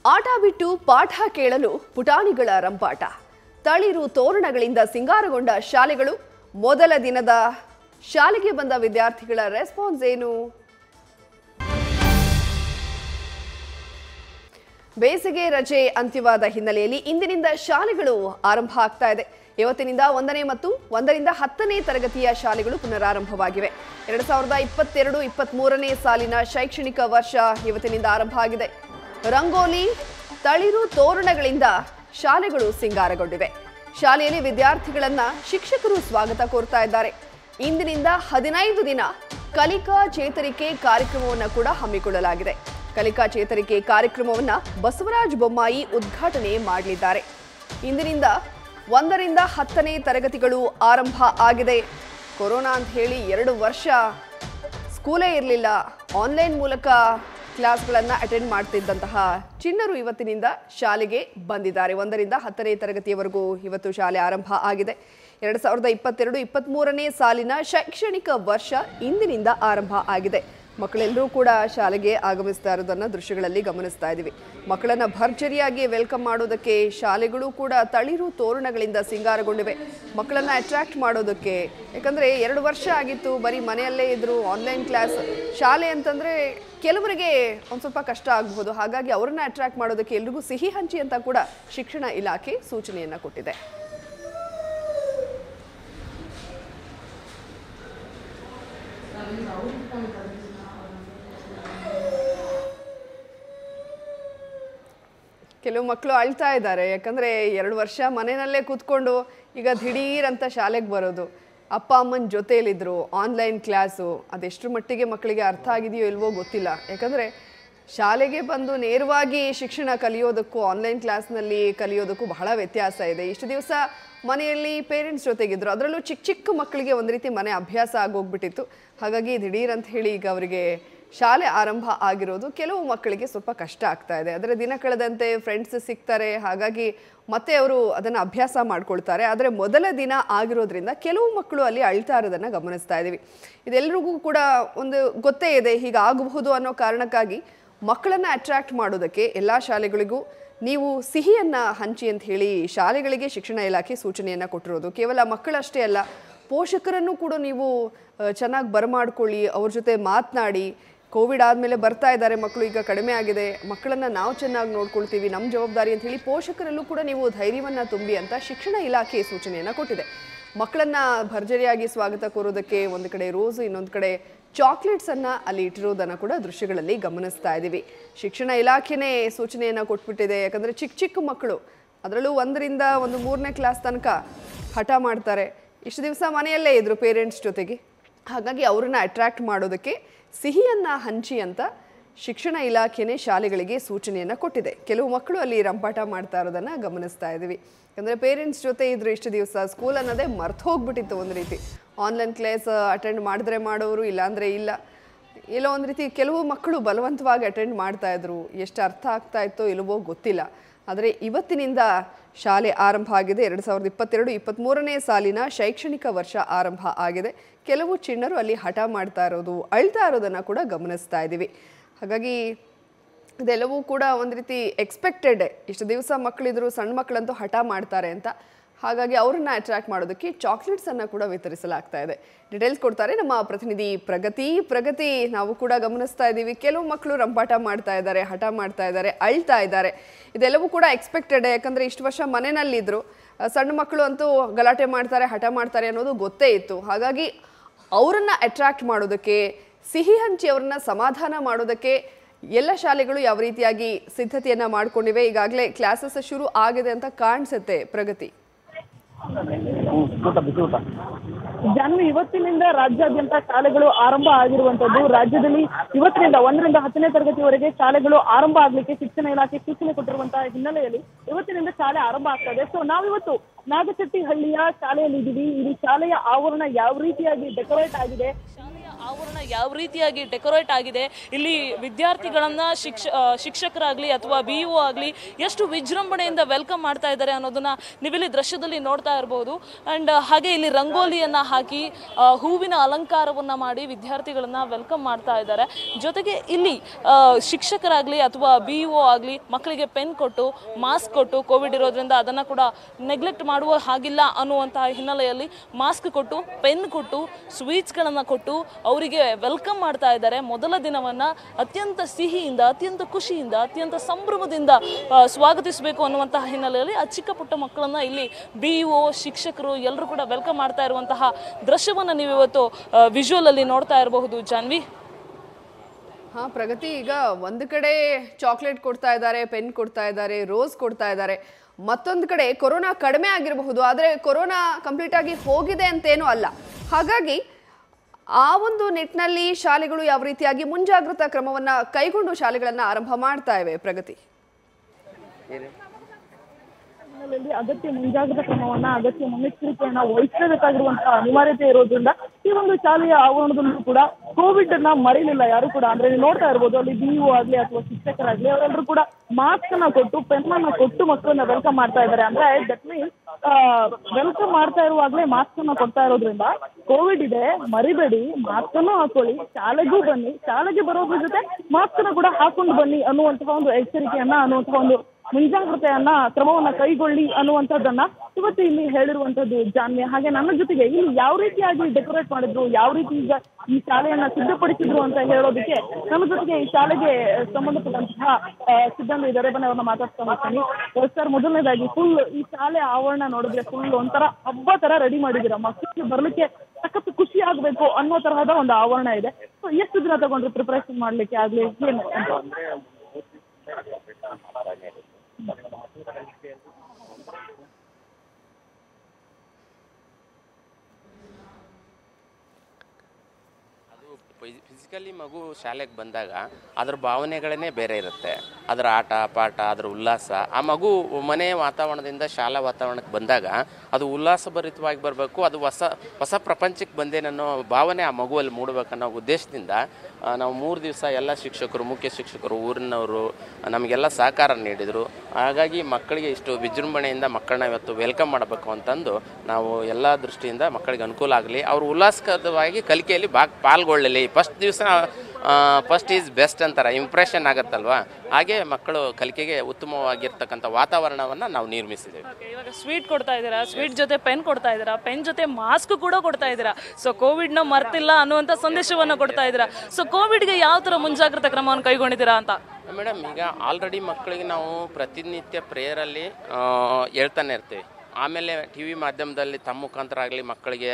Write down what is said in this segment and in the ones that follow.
ಆಟ ಬಿಟ್ಟು ಪಾಠ ಕೇಳಲು ಪುಟಾಣಿಗಳ ರಂಪಾಟ ತಳಿರು ತೋರಣಗಳಿಂದ ಸಿಂಗಾರಗೊಂಡ ಶಾಲೆಗಳು ಮೊದಲ ದಿನದ ಶಾಲೆಗೆ ಬಂದ ವಿದ್ಯಾರ್ಥಿಗಳ ರೆಸ್ಪಾನ್ಸ್ ಏನು ಬೇಸಿಗೆ ರಜೆ ಅಂತ್ಯವಾದ ಹಿನ್ನೆಲೆಯಲ್ಲಿ ಇಂದಿನಿಂದ ಶಾಲೆಗಳು ಆರಂಭ ಆಗ್ತಾ ಇದೆ ಇವತ್ತಿನಿಂದ ಒಂದನೇ ಮತ್ತು ಒಂದರಿಂದ ಹತ್ತನೇ ತರಗತಿಯ ಶಾಲೆಗಳು ಪುನರಾರಂಭವಾಗಿವೆ ಎರಡು ಸಾವಿರದ ಇಪ್ಪತ್ತೆರಡು ಇಪ್ಪತ್ತ್ಮೂರನೇ ಸಾಲಿನ ಶೈಕ್ಷಣಿಕ ವರ್ಷ ಇವತ್ತಿನಿಂದ ಆರಂಭ ಆಗಿದೆ ರಂಗೋಲಿ ತಳಿರು ತೋರಣಗಳಿಂದ ಶಾಲೆಗಳು ಸಿಂಗಾರಗೊಂಡಿವೆ ಶಾಲೆಯಲ್ಲಿ ವಿದ್ಯಾರ್ಥಿಗಳನ್ನ ಶಿಕ್ಷಕರು ಸ್ವಾಗತ ಕೋರ್ತಾ ಇದ್ದಾರೆ ಇಂದಿನಿಂದ ಹದಿನೈದು ದಿನ ಕಲಿಕಾ ಚೇತರಿಕೆ ಕಾರ್ಯಕ್ರಮವನ್ನು ಕೂಡ ಹಮ್ಮಿಕೊಳ್ಳಲಾಗಿದೆ ಕಲಿಕಾ ಚೇತರಿಕೆ ಕಾರ್ಯಕ್ರಮವನ್ನ ಬಸವರಾಜ ಬೊಮ್ಮಾಯಿ ಉದ್ಘಾಟನೆ ಮಾಡಲಿದ್ದಾರೆ ಇಂದಿನಿಂದ ಒಂದರಿಂದ ಹತ್ತನೇ ತರಗತಿಗಳು ಆರಂಭ ಆಗಿದೆ ಕೊರೋನಾ ಅಂತ ಹೇಳಿ ಎರಡು ವರ್ಷ ಸ್ಕೂಲೇ ಇರಲಿಲ್ಲ ಆನ್ಲೈನ್ ಮೂಲಕ ಕ್ಲಾಸ್ಗಳನ್ನು ಅಟೆಂಡ್ ಮಾಡ್ತಿದ್ದಂತಹ ಚಿಣ್ಣರು ಇವತ್ತಿನಿಂದ ಶಾಲೆಗೆ ಬಂದಿದ್ದಾರೆ ಒಂದರಿಂದ ಹತ್ತನೇ ತರಗತಿಯವರೆಗೂ ಇವತ್ತು ಶಾಲೆ ಆರಂಭ ಆಗಿದೆ ಎರಡು ಸಾವಿರದ ಇಪ್ಪತ್ತೆರಡು ಇಪ್ಪತ್ತ್ಮೂರನೇ ಸಾಲಿನ ಶೈಕ್ಷಣಿಕ ವರ್ಷ ಇಂದಿನಿಂದ ಆರಂಭ ಆಗಿದೆ ಮಕ್ಕಳೆಲ್ಲರೂ ಕೂಡ ಶಾಲೆಗೆ ಆಗಮಿಸ್ತಾ ಇರೋದನ್ನ ದೃಶ್ಯಗಳಲ್ಲಿ ಗಮನಿಸ್ತಾ ಇದ್ದೀವಿ ಮಕ್ಕಳನ್ನ ಭರ್ಜರಿಯಾಗಿ ವೆಲ್ಕಮ್ ಮಾಡೋದಕ್ಕೆ ಶಾಲೆಗಳು ಕೂಡ ತಳಿರು ತೋರಣಗಳಿಂದ ಸಿಂಗಾರಗೊಂಡಿವೆ ಮಕ್ಕಳನ್ನ ಅಟ್ರಾಕ್ಟ್ ಮಾಡೋದಕ್ಕೆ ಯಾಕಂದ್ರೆ ಎರಡು ವರ್ಷ ಆಗಿತ್ತು ಬರೀ ಮನೆಯಲ್ಲೇ ಇದ್ರು ಆನ್ಲೈನ್ ಕ್ಲಾಸ್ ಶಾಲೆ ಅಂತಂದ್ರೆ ಕೆಲವರಿಗೆ ಒಂದು ಸ್ವಲ್ಪ ಕಷ್ಟ ಆಗಬಹುದು ಹಾಗಾಗಿ ಅವರನ್ನ ಅಟ್ರಾಕ್ಟ್ ಮಾಡೋದಕ್ಕೆ ಎಲ್ರಿಗೂ ಸಿಹಿ ಹಂಚಿ ಅಂತ ಕೂಡ ಶಿಕ್ಷಣ ಇಲಾಖೆ ಸೂಚನೆಯನ್ನ ಕೊಟ್ಟಿದೆ ಕೆಲವು ಮಕ್ಕಳು ಅಳ್ತಾ ಇದ್ದಾರೆ ಯಾಕಂದ್ರೆ ಎರಡು ವರ್ಷ ಮನೆಯಲ್ಲೇ ಕೂತ್ಕೊಂಡು ಈಗ ದಿಢೀರ್ ಅಂತ ಶಾಲೆಗೆ ಬರೋದು ಅಪ್ಪ ಅಮ್ಮನ ಜೊತೆಯಲ್ಲಿದ್ರು ಆನ್ಲೈನ್ ಕ್ಲಾಸು ಅದೆಷ್ಟರ ಮಟ್ಟಿಗೆ ಮಕ್ಕಳಿಗೆ ಅರ್ಥ ಆಗಿದೆಯೋ ಇಲ್ವೋ ಗೊತ್ತಿಲ್ಲ ಯಾಕಂದ್ರೆ ಶಾಲೆಗೆ ಬಂದು ನೇರವಾಗಿ ಶಿಕ್ಷಣ ಕಲಿಯೋದಕ್ಕೂ ಆನ್ಲೈನ್ ಕ್ಲಾಸ್ನಲ್ಲಿ ಕಲಿಯೋದಕ್ಕೂ ಬಹಳ ವ್ಯತ್ಯಾಸ ಇದೆ ಇಷ್ಟು ದಿವಸ ಮನೆಯಲ್ಲಿ ಪೇರೆಂಟ್ಸ್ ಜೊತೆಗಿದ್ರು ಅದರಲ್ಲೂ ಚಿಕ್ಕ ಚಿಕ್ಕ ಮಕ್ಕಳಿಗೆ ಒಂದು ರೀತಿ ಮನೆ ಅಭ್ಯಾಸ ಆಗೋಗ್ಬಿಟ್ಟಿತ್ತು ಹಾಗಾಗಿ ದಿಢೀರ್ ಅಂತ ಹೇಳಿ ಈಗ ಅವರಿಗೆ ಶಾಲೆ ಆರಂಭ ಆಗಿರೋದು ಕೆಲವು ಮಕ್ಕಳಿಗೆ ಸ್ವಲ್ಪ ಕಷ್ಟ ಆಗ್ತಾ ಇದೆ ಅದರ ದಿನ ಕಳೆದಂತೆ ಫ್ರೆಂಡ್ಸ್ ಸಿಗ್ತಾರೆ ಹಾಗಾಗಿ ಮತ್ತೆ ಅವರು ಅದನ್ನು ಅಭ್ಯಾಸ ಮಾಡ್ಕೊಳ್ತಾರೆ ಆದರೆ ಮೊದಲ ದಿನ ಆಗಿರೋದ್ರಿಂದ ಕೆಲವು ಮಕ್ಕಳು ಅಲ್ಲಿ ಅಳ್ತಾ ಇರೋದನ್ನು ಗಮನಿಸ್ತಾ ಇದ್ದೀವಿ ಇದೆಲ್ಲರಿಗೂ ಕೂಡ ಒಂದು ಗೊತ್ತೇ ಇದೆ ಹೀಗೆ ಆಗಬಹುದು ಅನ್ನೋ ಕಾರಣಕ್ಕಾಗಿ ಮಕ್ಕಳನ್ನು ಅಟ್ರಾಕ್ಟ್ ಮಾಡೋದಕ್ಕೆ ಎಲ್ಲ ಶಾಲೆಗಳಿಗೂ ನೀವು ಸಿಹಿಯನ್ನು ಹಂಚಿ ಅಂತ ಹೇಳಿ ಶಾಲೆಗಳಿಗೆ ಶಿಕ್ಷಣ ಇಲಾಖೆ ಸೂಚನೆಯನ್ನು ಕೊಟ್ಟಿರೋದು ಕೇವಲ ಮಕ್ಕಳಷ್ಟೇ ಅಲ್ಲ ಪೋಷಕರನ್ನು ಕೂಡ ನೀವು ಚೆನ್ನಾಗಿ ಬರಮಾಡ್ಕೊಳ್ಳಿ ಅವ್ರ ಜೊತೆ ಮಾತನಾಡಿ ಕೋವಿಡ್ ಆದಮೇಲೆ ಬರ್ತಾ ಇದ್ದಾರೆ ಮಕ್ಕಳು ಈಗ ಕಡಿಮೆ ಆಗಿದೆ ಮಕ್ಕಳನ್ನು ನಾವು ಚೆನ್ನಾಗಿ ನೋಡ್ಕೊಳ್ತೀವಿ ನಮ್ಮ ಜವಾಬ್ದಾರಿ ಅಂತ ಹೇಳಿ ಪೋಷಕರಲ್ಲೂ ಕೂಡ ನೀವು ಧೈರ್ಯವನ್ನು ತುಂಬಿ ಅಂತ ಶಿಕ್ಷಣ ಇಲಾಖೆ ಸೂಚನೆಯನ್ನು ಕೊಟ್ಟಿದೆ ಮಕ್ಕಳನ್ನ ಭರ್ಜರಿಯಾಗಿ ಸ್ವಾಗತ ಕೋರೋದಕ್ಕೆ ಒಂದು ಕಡೆ ರೋಸು ಇನ್ನೊಂದು ಕಡೆ ಚಾಕ್ಲೇಟ್ಸನ್ನು ಅಲ್ಲಿ ಇಟ್ಟಿರೋದನ್ನು ಕೂಡ ದೃಶ್ಯಗಳಲ್ಲಿ ಗಮನಿಸ್ತಾ ಇದ್ದೀವಿ ಶಿಕ್ಷಣ ಇಲಾಖೆನೇ ಸೂಚನೆಯನ್ನು ಕೊಟ್ಬಿಟ್ಟಿದೆ ಯಾಕಂದರೆ ಚಿಕ್ಕ ಚಿಕ್ಕ ಮಕ್ಕಳು ಅದರಲ್ಲೂ ಒಂದರಿಂದ ಒಂದು ಮೂರನೇ ಕ್ಲಾಸ್ ತನಕ ಹಠ ಮಾಡ್ತಾರೆ ಇಷ್ಟು ದಿವಸ ಮನೆಯಲ್ಲೇ ಇದ್ರು ಪೇರೆಂಟ್ಸ್ ಜೊತೆಗೆ ಹಾಗಾಗಿ ಅವ್ರನ್ನ ಅಟ್ರಾಕ್ಟ್ ಮಾಡೋದಕ್ಕೆ ಸಿಹಿಯನ್ನು ಹಂಚಿ ಅಂತ ಶಿಕ್ಷಣ ಇಲಾಖೆನೇ ಶಾಲೆಗಳಿಗೆ ಸೂಚನೆಯನ್ನು ಕೊಟ್ಟಿದೆ ಕೆಲವು ಮಕ್ಕಳು ಅಲ್ಲಿ ರಂಪಾಟ ಮಾಡ್ತಾ ಇರೋದನ್ನು ಗಮನಿಸ್ತಾ ಇದ್ದೀವಿ ಯಾಕಂದರೆ ಪೇರೆಂಟ್ಸ್ ಜೊತೆ ಇದ್ರು ಇಷ್ಟು ದಿವಸ ಸ್ಕೂಲ್ ಅನ್ನೋದೇ ಮರ್ತು ಹೋಗ್ಬಿಟ್ಟಿತ್ತು ಒಂದು ರೀತಿ ಆನ್ಲೈನ್ ಕ್ಲಾಸ್ ಅಟೆಂಡ್ ಮಾಡಿದ್ರೆ ಮಾಡೋರು ಇಲ್ಲಾಂದರೆ ಇಲ್ಲ ಎಲ್ಲೋ ಒಂದು ರೀತಿ ಕೆಲವು ಮಕ್ಕಳು ಬಲವಂತವಾಗಿ ಅಟೆಂಡ್ ಮಾಡ್ತಾ ಇದ್ರು ಎಷ್ಟು ಅರ್ಥ ಆಗ್ತಾ ಇತ್ತೋ ಇಲ್ಲವೋ ಗೊತ್ತಿಲ್ಲ ಆದರೆ ಇವತ್ತಿನಿಂದ ಶಾಲೆ ಆರಂಭ ಆಗಿದೆ ಎರಡು ಸಾವಿರದ ಇಪ್ಪತ್ತೆರಡು ಇಪ್ಪತ್ತ್ಮೂರನೇ ಸಾಲಿನ ಶೈಕ್ಷಣಿಕ ವರ್ಷ ಆರಂಭ ಆಗಿದೆ ಕೆಲವು ಚಿಣ್ಣರು ಅಲ್ಲಿ ಹಠ ಮಾಡ್ತಾ ಇರೋದು ಅಳ್ತಾ ಇರೋದನ್ನು ಕೂಡ ಗಮನಿಸ್ತಾ ಇದ್ದೀವಿ ಹಾಗಾಗಿ ಇದೆಲ್ಲವೂ ಕೂಡ ಒಂದು ರೀತಿ ಎಕ್ಸ್ಪೆಕ್ಟೆಡ್ ಇಷ್ಟು ದಿವಸ ಮಕ್ಕಳಿದ್ರು ಸಣ್ಣ ಮಕ್ಕಳಂತೂ ಹಠ ಮಾಡ್ತಾರೆ ಅಂತ ಹಾಗಾಗಿ ಅವ್ರನ್ನ ಅಟ್ರಾಕ್ಟ್ ಮಾಡೋದಕ್ಕೆ ಚಾಕ್ಲೇಟ್ಸನ್ನು ಕೂಡ ವಿತರಿಸಲಾಗ್ತಾ ಇದೆ ಡೀಟೇಲ್ಸ್ ಕೊಡ್ತಾರೆ ನಮ್ಮ ಪ್ರತಿನಿಧಿ ಪ್ರಗತಿ ಪ್ರಗತಿ ನಾವು ಕೂಡ ಗಮನಿಸ್ತಾ ಇದ್ದೀವಿ ಕೆಲವು ಮಕ್ಕಳು ರಂಪಾಟ ಮಾಡ್ತಾ ಇದ್ದಾರೆ ಹಠ ಮಾಡ್ತಾ ಇದ್ದಾರೆ ಅಳ್ತಾ ಇದ್ದಾರೆ ಇದೆಲ್ಲವೂ ಕೂಡ ಎಕ್ಸ್ಪೆಕ್ಟೆಡ್ ಯಾಕಂದರೆ ಇಷ್ಟು ವರ್ಷ ಮನೆಯಲ್ಲಿದ್ದರು ಸಣ್ಣ ಮಕ್ಕಳು ಅಂತೂ ಗಲಾಟೆ ಮಾಡ್ತಾರೆ ಹಠ ಮಾಡ್ತಾರೆ ಅನ್ನೋದು ಗೊತ್ತೇ ಇತ್ತು ಹಾಗಾಗಿ ಅವರನ್ನ ಅಟ್ರಾಕ್ಟ್ ಮಾಡೋದಕ್ಕೆ ಸಿಹಿ ಹಂಚಿ ಅವ್ರನ್ನ ಸಮಾಧಾನ ಮಾಡೋದಕ್ಕೆ ಎಲ್ಲ ಶಾಲೆಗಳು ಯಾವ ರೀತಿಯಾಗಿ ಸಿದ್ಧತೆಯನ್ನ ಮಾಡ್ಕೊಂಡಿವೆ ಈಗಾಗಲೇ ಕ್ಲಾಸಸ್ ಶುರು ಆಗಿದೆ ಅಂತ ಕಾಣಿಸುತ್ತೆ ಪ್ರಗತಿ ಊಟ ಬಿಸಿ ಊಟ ಜಾನ್ವಿ ಇವತ್ತಿನಿಂದ ರಾಜ್ಯಾದ್ಯಂತ ಶಾಲೆಗಳು ಆರಂಭ ಆಗಿರುವಂತದ್ದು ರಾಜ್ಯದಲ್ಲಿ ಇವತ್ತಿನಿಂದ ಒಂದರಿಂದ ಹತ್ತನೇ ತರಗತಿವರೆಗೆ ಶಾಲೆಗಳು ಆರಂಭ ಆಗ್ಲಿಕ್ಕೆ ಶಿಕ್ಷಣ ಇಲಾಖೆ ಸೂಚನೆ ಕೊಟ್ಟಿರುವಂತಹ ಹಿನ್ನೆಲೆಯಲ್ಲಿ ಇವತ್ತಿನಿಂದ ಶಾಲೆ ಆರಂಭ ಆಗ್ತಾ ಇದೆ ಸೊ ನಾವಿವತ್ತು ನಾಗಶೆಟ್ಟಿ ಹಳ್ಳಿಯ ಶಾಲೆಯಲ್ಲಿ ಇದ್ದೀವಿ ಇಲ್ಲಿ ಶಾಲೆಯ ಆವರಣ ಯಾವ ರೀತಿಯಾಗಿ ಡೆಕೋರೇಟ್ ಆಗಿದೆ ಶಾಲೆಯ ಆವರಣ ಯಾವ ರೀತಿಯಾಗಿ ಡೆಕೋರೇಟ್ ಆಗಿದೆ ಇಲ್ಲಿ ವಿದ್ಯಾರ್ಥಿಗಳನ್ನ ಶಿಕ್ಷ ಆ, ಶಿಕ್ಷಕರಾಗ್ಲಿ ಅಥವಾ ಬಿ ಯು ಆಗಲಿ ಎಷ್ಟು ವಿಜೃಂಭಣೆಯಿಂದ ವೆಲ್ಕಮ್ ಮಾಡ್ತಾ ಇದ್ದಾರೆ ಅನ್ನೋದನ್ನ ನೀವಿಲ್ಲಿ ದೃಶ್ಯದಲ್ಲಿ ನೋಡ್ತಾ ಇರಬಹುದು ಅಂಡ್ ಹಾಗೆ ಇಲ್ಲಿ ರಂಗೋಲಿಯನ್ನ ಹಾಕಿ ಆ, ಹೂವಿನ ಅಲಂಕಾರವನ್ನ ಮಾಡಿ ವಿದ್ಯಾರ್ಥಿಗಳನ್ನ ವೆಲ್ಕಮ್ ಮಾಡ್ತಾ ಇದ್ದಾರೆ ಜೊತೆಗೆ ಇಲ್ಲಿ ಆ, ಶಿಕ್ಷಕರಾಗ್ಲಿ ಅಥವಾ ಬಿ ಯು ಆಗಲಿ ಮಕ್ಕಳಿಗೆ ಪೆನ್ ಕೊಟ್ಟು ಮಾಸ್ಕ್ ಕೊಟ್ಟು ಕೋವಿಡ್ ಇರೋದ್ರಿಂದ ಅದನ್ನ ಕೂಡ ನೆಗ್ಲೆಕ್ಟ್ ಮಾಡುವ ಹಾಗಿಲ್ಲ ಅನ್ನುವಂತಹ ಹಿನ್ನೆಲೆಯಲ್ಲಿ ಮಾಸ್ಕ್ ಕೊಟ್ಟು ಪೆನ್ ಕೊಟ್ಟು ಸ್ವೀಟ್ಸ್ಗಳನ್ನು ಕೊಟ್ಟು ಅವರಿಗೆ ವೆಲ್ಕಮ್ ಮಾಡ್ತಾ ಇದ್ದಾರೆ ಮೊದಲ ದಿನವನ್ನ ಅತ್ಯಂತ ಸಿಹಿಯಿಂದ ಅತ್ಯಂತ ಖುಷಿಯಿಂದ ಅತ್ಯಂತ ಸಂಭ್ರಮದಿಂದ ಆ, ಸ್ವಾಗತಿಸಬೇಕು ಅನ್ನುವಂತಹ ಹಿನ್ನೆಲೆಯಲ್ಲಿ ಆ ಚಿಕ್ಕ ಪುಟ್ಟ ಮಕ್ಕಳನ್ನ ಇಲ್ಲಿ ಬಿ ಒ ಶಿಕ್ಷಕರು ಎಲ್ಲರೂ ಕೂಡ ವೆಲ್ಕಮ್ ಮಾಡ್ತಾ ಇರುವಂತಹ ದೃಶ್ಯವನ್ನ ನೀವು ಇವತ್ತು ವಿಜುವಲ್ ಅಲ್ಲಿ ನೋಡ್ತಾ ಇರಬಹುದು ಜಾನ್ವಿ ಹಾ ಪ್ರಗತಿ ಈಗ ಒಂದು ಕಡೆ ಚಾಕ್ಲೇಟ್ ಕೊಡ್ತಾ ಇದ್ದಾರೆ ಪೆನ್ ಕೊಡ್ತಾ ಇದ್ದಾರೆ ರೋಸ್ ಕೊಡ್ತಾ ಇದ್ದಾರೆ ಮತ್ತೊಂದು ಕಡೆ ಕೊರೋನಾ ಕಡಿಮೆ ಆಗಿರಬಹುದು ಆದರೆ ಕೊರೋನಾ ಕಂಪ್ಲೀಟ್ ಆಗಿ ಹೋಗಿದೆ ಅಂತೇನೂ ಅಲ್ಲ ಹಾಗಾಗಿ ಆ ಒಂದು ನಿಟ್ಟಿನಲ್ಲಿ ಶಾಲೆಗಳು ಯಾವ ರೀತಿಯಾಗಿ ಮುಂಜಾಗ್ರತಾ ಕ್ರಮವನ್ನ ಕೈಗೊಂಡು ಶಾಲೆಗಳನ್ನ ಆರಂಭ ಮಾಡ್ತಾ ಇವೆ ಪ್ರಗತಿ ಹಿನ್ನೆಲೆಯಲ್ಲಿ ಅಗತ್ಯ ಮುಂಜಾಗ್ರತಾ ಕ್ರಮವನ್ನ ಅಗತ್ಯ ಮುನ್ನೆಚ್ಚರಿಕೆಯನ್ನ ವಹಿಸಬೇಕಾಗಿರುವಂತಹ ಅನಿವಾರ್ಯತೆ ಇರೋದ್ರಿಂದ ಈ ಒಂದು ಶಾಲೆಯ ಆವರಣದಲ್ಲೂ ಕೂಡ ಕೋವಿಡ್ ಅನ್ನ ಮರೀಲಿಲ್ಲ ಯಾರು ಕೂಡ ಅಂದ್ರೆ ನೀವು ನೋಡ್ತಾ ಇರ್ಬೋದು ಅಲ್ಲಿ ಬಿ ಆಗ್ಲಿ ಅಥವಾ ಶಿಕ್ಷಕರಾಗ್ಲಿ ಅವರೆಲ್ಲರೂ ಕೂಡ ಮಾಸ್ಕ್ ಅನ್ನ ಕೊಟ್ಟು ಪೆನ್ ಅನ್ನ ಕೊಟ್ಟು ಮಕ್ಕಳನ್ನ ವೆಲ್ಕಮ್ ಮಾಡ್ತಾ ಇದ್ದಾರೆ ಅಂದ್ರೆ ದಟ್ ಮೀನ್ಸ್ ವೆಲ್ಕಮ್ ಮಾಡ್ತಾ ಇರುವಾಗಲೇ ಮಾಸ್ಕ್ ಅನ್ನ ಕೊಡ್ತಾ ಇರೋದ್ರಿಂದ ಕೋವಿಡ್ ಇದೆ ಮರಿಬೇಡಿ ಮಾಸ್ಕ್ ಅನ್ನು ಹಾಕೊಳ್ಳಿ ಶಾಲೆಗೂ ಬನ್ನಿ ಶಾಲೆಗೆ ಬರೋದ್ರ ಜೊತೆ ಮಾಸ್ಕ್ ಅನ್ನ ಕೂಡ ಹಾಕೊಂಡು ಬನ್ನಿ ಅನ್ನುವಂತಹ ಒಂದು ಎಚ್ಚರಿಕೆಯನ್ನ ಅನ್ನುವಂತಹ ಒಂದು ಮುಂಜಾಗ್ರತೆಯನ್ನ ಕ್ರಮವನ್ನ ಕೈಗೊಳ್ಳಿ ಅನ್ನುವಂಥದ್ದನ್ನ ಇವತ್ತು ಇಲ್ಲಿ ಹೇಳಿರುವಂತದ್ದು ಜಾನ್ಯ ಹಾಗೆ ನನ್ನ ಜೊತೆಗೆ ಇಲ್ಲಿ ಯಾವ ರೀತಿಯಾಗಿ ಡೆಕೋರೇಟ್ ಮಾಡಿದ್ರು ಯಾವ ರೀತಿ ಈಗ ಈ ಶಾಲೆಯನ್ನ ಸಿದ್ಧಪಡಿಸಿದ್ರು ಅಂತ ಹೇಳೋದಕ್ಕೆ ನಮ್ಮ ಜೊತೆಗೆ ಈ ಶಾಲೆಗೆ ಸಂಬಂಧಪಟ್ಟಂತಹ ಆ, ಸಿಬ್ಬಂದಿ ಇದ್ದಾರೆ ಬನ್ನಿ ಅವ್ರನ್ನ ಮಾತಾಡ್ತಾ ಹೋಗ್ತೀನಿ ಸರ್ ಮೊದಲನೇದಾಗಿ ಫುಲ್ ಈ ಶಾಲೆ ಆವರಣ ನೋಡಿದ್ರೆ ಫುಲ್ ಒಂಥರ ಹಬ್ಬ ತರ ರೆಡಿ ಮಾಡಿದ್ದೀರಾ ಮಕ್ಕಳಿಗೆ ಬರ್ಲಿಕ್ಕೆ ಸಖತ್ ಖುಷಿ ಆಗ್ಬೇಕು ಅನ್ನೋ ತರಹದ ಒಂದು ಆವರಣ ಇದೆ ಸೊ ಎಷ್ಟು ದಿನ ತಗೊಂಡ್ರು ಪ್ರಿಪರೇಷನ್ ಮಾಡ್ಲಿಕ್ಕೆ ಆಗ್ಲಿ ಏನು ಅಂತ ಅದು ಫಿಸಿಕಲಿ ಮಗು ಶಾಲೆಗೆ ಬಂದಾಗ ಅದ್ರ ಭಾವನೆಗಳೇ ಬೇರೆ ಇರುತ್ತೆ ಅದರ ಆಟ ಪಾಠ ಅದರ ಉಲ್ಲಾಸ ಆ ಮಗು ಮನೆ ವಾತಾವರಣದಿಂದ ಶಾಲಾ ವಾತಾವರಣಕ್ಕೆ ಬಂದಾಗ ಅದು ಉಲ್ಲಾಸಭರಿತವಾಗಿ ಬರಬೇಕು ಅದು ಹೊಸ ಹೊಸ ಪ್ರಪಂಚಕ್ಕೆ ಬಂದೇನನ್ನೋ ಭಾವನೆ ಆ ಮಗುವಲ್ಲಿ ಮೂಡಬೇಕನ್ನೋ ಉದ್ದೇಶದಿಂದ ಆ, ನಾವು ಮೂರು ದಿವಸ ಎಲ್ಲ ಶಿಕ್ಷಕರು ಮುಖ್ಯ ಶಿಕ್ಷಕರು ಊರಿನವರು ನಮಗೆಲ್ಲ ಸಹಕಾರ ನೀಡಿದರು ಹಾಗಾಗಿ ಮಕ್ಕಳಿಗೆ ಇಷ್ಟು ವಿಜೃಂಭಣೆಯಿಂದ ಮಕ್ಕಳನ್ನ ಇವತ್ತು ವೆಲ್ಕಮ್ ಮಾಡಬೇಕು ಅಂತಂದು ನಾವು ಎಲ್ಲ ದೃಷ್ಟಿಯಿಂದ ಮಕ್ಕಳಿಗೆ ಅನುಕೂಲ ಆಗಲಿ ಅವರು ಉಲ್ಲಾಸಕರವಾಗಿ ಕಲಿಕೆಯಲ್ಲಿ ಭಾಗ ಪಾಲ್ಗೊಳ್ಳಲಿ ಫಸ್ಟ್ ದಿವಸ ಫಸ್ಟ್ ಈಸ್ ಬೆಸ್ಟ್ ಅಂತಾರೆ ಇಂಪ್ರೆಷನ್ ಆಗುತ್ತಲ್ವಾ ಹಾಗೆ ಮಕ್ಕಳು ಕಲಿಕೆಗೆ ಉತ್ತಮವಾಗಿರ್ತಕ್ಕಂಥ ವಾತಾವರಣವನ್ನು ನಾವು ನಿರ್ಮಿಸಿದ್ದೇವೆ Okay, ಇವಾಗ ಸ್ವೀಟ್ ಕೊಡ್ತಾ ಇದ್ದೀರಾ ಸ್ವೀಟ್ ಜೊತೆ ಪೆನ್ ಕೊಡ್ತಾ ಇದ್ದೀರಾ ಪೆನ್ ಜೊತೆ ಮಾಸ್ಕ್ ಕೂಡ ಕೊಡ್ತಾ ಇದ್ದೀರಾ ಸೊ ಕೋವಿಡ್ ನ ಮರ್ತಿಲ್ಲ ಅನ್ನುವಂತ ಸಂದೇಶವನ್ನ ಕೊಡ್ತಾ ಇದ್ದೀರಾ ಸೊ ಕೋವಿಡ್ಗೆ ಯಾವ ತರ ಮುಂಜಾಗ್ರತಾ ಕ್ರಮವನ್ನು ಕೈಗೊಂಡಿದ್ದೀರಾ ಅಂತ ಮೇಡಮ್ ಈಗ ಆಲ್ರೆಡಿ ಮಕ್ಕಳಿಗೆ ನಾವು ಪ್ರತಿನಿತ್ಯ ಪ್ರೇಯರಲ್ಲಿ ಹೇಳ್ತಾನೆ ಇರ್ತೀವಿ ಆಮೇಲೆ ಟಿ ವಿ ಮಾಧ್ಯಮದಲ್ಲಿ ತಮ್ಮ ಮುಖಾಂತರ ಆಗಲಿ ಮಕ್ಕಳಿಗೆ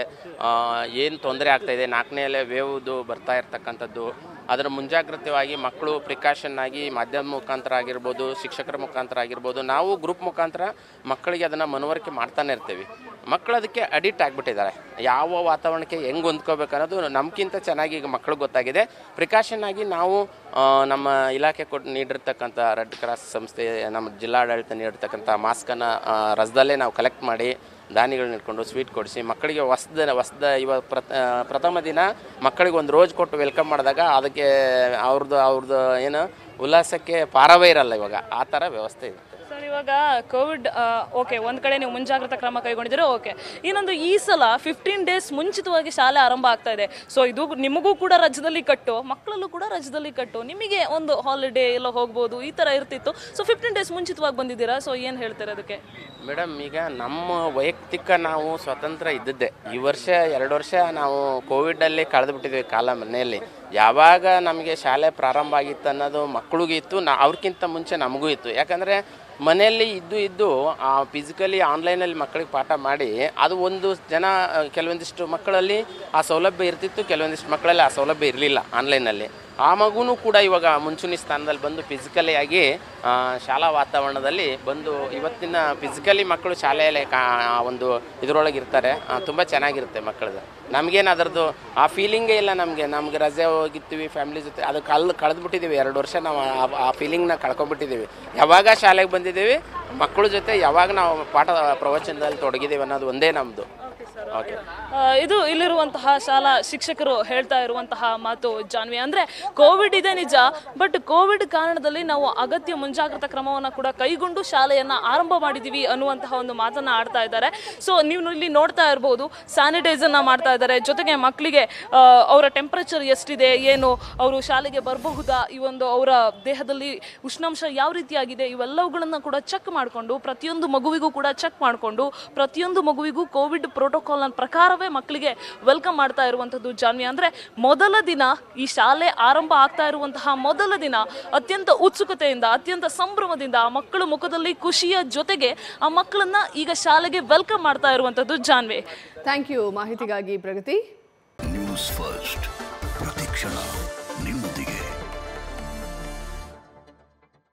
ಏನು ತೊಂದರೆ ಆಗ್ತಾಯಿದೆ ನಾಲ್ಕನೇ ಅಲೆ ವೇವ್ದು ಬರ್ತಾ ಇರ್ತಕ್ಕಂಥದ್ದು ಅದರ ಮುಂಜಾಗ್ರತೆಯಾಗಿ ಮಕ್ಕಳು ಪ್ರಿಕಾಷನ್ ಆಗಿ ಮಾಧ್ಯಮ ಮುಖಾಂತರ ಆಗಿರ್ಬೋದು ಶಿಕ್ಷಕರ ಮುಖಾಂತರ ಆಗಿರ್ಬೋದು ನಾವು ಗ್ರೂಪ್ ಮುಖಾಂತರ ಮಕ್ಕಳಿಗೆ ಅದನ್ನು ಮನವರಿಕೆ ಮಾಡ್ತಾನೆ ಇರ್ತೀವಿ ಮಕ್ಕಳು ಅದಕ್ಕೆ ಅಡಿಕ್ಟ್ ಆಗಿಬಿಟ್ಟಿದ್ದಾರೆ ಯಾವ ವಾತಾವರಣಕ್ಕೆ ಹೆಂಗೆ ಹೊಂದ್ಕೋಬೇಕು ಅನ್ನೋದು ನಮ್ಗಿಂತ ಚೆನ್ನಾಗಿ ಈಗ ಮಕ್ಕಳಿಗೆ ಗೊತ್ತಾಗಿದೆ ಪ್ರಿಕಾಷನ್ ಆಗಿ ನಾವು ಆ, ನಮ್ಮ ಇಲಾಖೆ ಕೊಟ್ಟು ನೀಡಿರ್ತಕ್ಕಂಥ ರೆಡ್ ಕ್ರಾಸ್ ಸಂಸ್ಥೆ ನಮ್ಮ ಜಿಲ್ಲಾಡಳಿತ ನೀಡಿರ್ತಕ್ಕಂಥ ಮಾಸ್ಕನ್ನು ರಸದಲ್ಲೇ ನಾವು ಕಲೆಕ್ಟ್ ಮಾಡಿ ದಾನಿಗಳನ್ನ ಇಟ್ಕೊಂಡು ಸ್ವೀಟ್ ಕೊಡಿಸಿ ಮಕ್ಕಳಿಗೆ ಹೊಸ್ದ ಹೊಸ್ದ ಇವಾಗ ಪ್ರಥ ಪ್ರಥಮ ದಿನ ಮಕ್ಕಳಿಗೆ ಒಂದು ರೋಜ್ ಕೊಟ್ಟು ವೆಲ್ಕಮ್ ಮಾಡಿದಾಗ ಅದಕ್ಕೆ ಅವ್ರದ್ದು ಅವ್ರದ್ದು ಏನು ಉಲ್ಲಾಸಕ್ಕೆ ಪಾರವೇ ಇರಲ್ಲ ಇವಾಗ ಆ ಥರ ವ್ಯವಸ್ಥೆ ಇರುತ್ತೆ ಸರ್ ಇವಾಗ ಕೋವಿಡ್ ಓಕೆ ಒಂದ್ ಕಡೆ ನೀವು ಮುಂಜಾಗ್ರತಾ ಕ್ರಮ ಕೈಗೊಂಡಿದ್ದೀರಾ ಓಕೆ ಇನ್ನೊಂದು ಈ ಸಲ ಫಿಫ್ಟೀನ್ ಡೇಸ್ ಮುಂಚಿತವಾಗಿ ಶಾಲೆ ಆರಂಭ ಆಗ್ತಾ ಇದೆ ಸೊ ಇದು ನಿಮಗೂ ಕೂಡ ರಾಜ್ಯದಲ್ಲಿ ಕಟ್ಟು ಮಕ್ಕಳಲ್ಲೂ ಕೂಡ ರಾಜ್ಯದಲ್ಲಿ ಕಟ್ಟು ನಿಮಗೆ ಒಂದು ಹಾಲಿಡೇ ಎಲ್ಲ ಹೋಗ್ಬೋದು ಈ ತರ ಇರ್ತಿತ್ತು ಸೊ ಫಿಫ್ಟೀನ್ ಡೇಸ್ ಮುಂಚಿತವಾಗಿ ಬಂದಿದ್ದೀರಾ ಸೊ ಏನು ಹೇಳ್ತಾರೆ ಅದಕ್ಕೆ ಮೇಡಮ್ ಈಗ ನಮ್ಮ ವೈಯಕ್ತಿಕ ನಾವು ಸ್ವತಂತ್ರ ಇದ್ದದ್ದೇ ಈ ವರ್ಷ ಎರಡು ವರ್ಷ ನಾವು ಕೋವಿಡಲ್ಲಿ ಕಳೆದುಬಿಟ್ಟಿದ್ವಿ ಕಾಲ ಮನೆಯಲ್ಲಿ ಯಾವಾಗ ನಮಗೆ ಶಾಲೆ ಪ್ರಾರಂಭ ಆಗಿತ್ತು ಅನ್ನೋದು ಮಕ್ಕಳಿಗೂ ಇತ್ತು ನಾ ಅವ್ರಿಗಿಂತ ಮುಂಚೆ ನಮಗೂ ಇತ್ತು ಯಾಕಂದರೆ ಮನೆಯಲ್ಲಿ ಇದ್ದು ಇದ್ದು ಆ ಫಿಸಿಕಲಿ ಆನ್ಲೈನಲ್ಲಿ ಮಕ್ಕಳಿಗೆ ಪಾಠ ಮಾಡಿ ಅದು ಒಂದು ಜನ ಆ, ಕೆಲವೊಂದಿಷ್ಟು ಮಕ್ಕಳಲ್ಲಿ ಆ ಸೌಲಭ್ಯ ಇರ್ತಿತ್ತು ಕೆಲವೊಂದಿಷ್ಟು ಮಕ್ಕಳಲ್ಲಿ ಆ ಸೌಲಭ್ಯ ಇರಲಿಲ್ಲ ಆನ್ಲೈನಲ್ಲಿ ಆ ಮಗುನೂ ಕೂಡ ಇವಾಗ ಮುಂಚೂಣಿ ಸ್ಥಾನದಲ್ಲಿ ಬಂದು ಫಿಸಿಕಲಿ ಆಗಿ ಆ, ಶಾಲಾ ವಾತಾವರಣದಲ್ಲಿ ಬಂದು ಇವತ್ತಿನ ಫಿಸಿಕಲಿ ಮಕ್ಕಳು ಶಾಲೆಯಲ್ಲಿ ಕಾ ಆ ಒಂದು ಇದರೊಳಗೆ ಇರ್ತಾರೆ ತುಂಬ ಚೆನ್ನಾಗಿರುತ್ತೆ ಮಕ್ಕಳದು ನಮಗೇನು ಅದರದ್ದು ಆ ಫೀಲಿಂಗೇ ಇಲ್ಲ ನಮಗೆ ನಮ್ಗೆ ರಜೆ ಹೋಗಿರ್ತೀವಿ ಫ್ಯಾಮಿಲಿ ಜೊತೆ ಅದು ಕಲ್ ಕಳೆದ್ಬಿಟ್ಟಿದ್ದೀವಿ ಎರಡು ವರ್ಷ ನಾವು ಆ- ಆ ಫೀಲಿಂಗ್ನ ಕಳ್ಕೊಂಡ್ಬಿಟ್ಟಿದ್ದೀವಿ ಯಾವಾಗ ಶಾಲೆಗೆ ಬಂದಿದ್ದೀವಿ ಮಕ್ಕಳ ಜೊತೆ ಯಾವಾಗ ನಾವು ಪಾಠ ಪ್ರವಚನದಲ್ಲಿ ತೊಡಗಿದ್ದೀವಿ ಅನ್ನೋದು ಒಂದೇ ನಮ್ಮದು ಓಕೆ ಸರ್ ಓಕೆ ಆ, ಇದು ಇಲ್ಲಿರುವಂತಹ ಶಾಲಾ ಶಿಕ್ಷಕರು ಹೇಳ್ತಾ ಇರುವಂತಹ ಮಾತು ಜಾನ್ವಿ ಅಂದ್ರೆ ಕೋವಿಡ್ ಇದೆ ನಿಜ ಬಟ್ ಕೋವಿಡ್ ಕಾರಣದಲ್ಲಿ ನಾವು ಅಗತ್ಯ ಮುಂಜಾಗ್ರತಾ ಕ್ರಮವನ್ನ ಕೂಡ ಕೈಗೊಂಡು ಶಾಲೆಯನ್ನ ಆರಂಭ ಮಾಡಿದೀವಿ ಅನ್ನುವಂತಹ ಒಂದು ಮಾತನ್ನ ಆಡ್ತಾ ಇದ್ದಾರೆ ಸೊ ನೀವು ಇಲ್ಲಿ ನೋಡ್ತಾ ಇರಬಹುದು ಸ್ಯಾನಿಟೈಸರ್ನ ಮಾಡ್ತಾ ಇದ್ದಾರೆ ಜೊತೆಗೆ ಮಕ್ಕಳಿಗೆ ಆ, ಅವರ ಟೆಂಪರೇಚರ್ ಎಷ್ಟಿದೆ ಏನು ಅವರು ಶಾಲೆಗೆ ಬರಬಹುದಾ ಈ ಒಂದು ಅವರ ದೇಹದಲ್ಲಿ ಉಷ್ಣಾಂಶ ಯಾವ ರೀತಿಯಾಗಿದೆ ಇವೆಲ್ಲವುಗಳನ್ನ ಕೂಡ ಚೆಕ್ ಮಾಡಿಕೊಂಡು ಪ್ರತಿಯೊಂದು ಮಗುವಿಗೂ ಕೂಡ ಚೆಕ್ ಮಾಡಿಕೊಂಡು ಪ್ರತಿಯೊಂದು ಮಗುವಿಗೂ ಕೋವಿಡ್ ಪ್ರೋಟೋಕಾಲ್ನ ಪ್ರಕಾರವೇ ಮಕ್ಕಳಿಗೆ ವೆಲ್ಕಮ್ ಮಾಡ್ತಾ ಇರುವಂಥದ್ದು ಜಾನ್ವಿ ಅಂದ್ರೆ ಮೊದಲ ದಿನ ಈ ಶಾಲೆ ಆರಂಭ ಆಗ್ತಾ ಇರುವಂತಹ ಮೊದಲ ದಿನ ಅತ್ಯಂತ ಉತ್ಸುಕತೆಯಿಂದ ಅತ್ಯಂತ ಸಂಭ್ರಮದಿಂದ ಆ ಮಕ್ಕಳ ಮುಖದಲ್ಲಿ ಖುಷಿಯ ಜೊತೆಗೆ ಆ ಮಕ್ಕಳನ್ನ ಈಗ ಶಾಲೆಗೆ ವೆಲ್ಕಮ್ ಮಾಡ್ತಾ ಇರುವಂಥದ್ದು ಜಾನ್ವಿ ಥ್ಯಾಂಕ್ ಯು ಮಾಹಿತಿಗಾಗಿ ಪ್ರಗತಿ ನ್ಯೂಸ್ ಫಸ್ಟ್ ಪ್ರತಿಕ್ಷಣ ನಿಮ್ಮ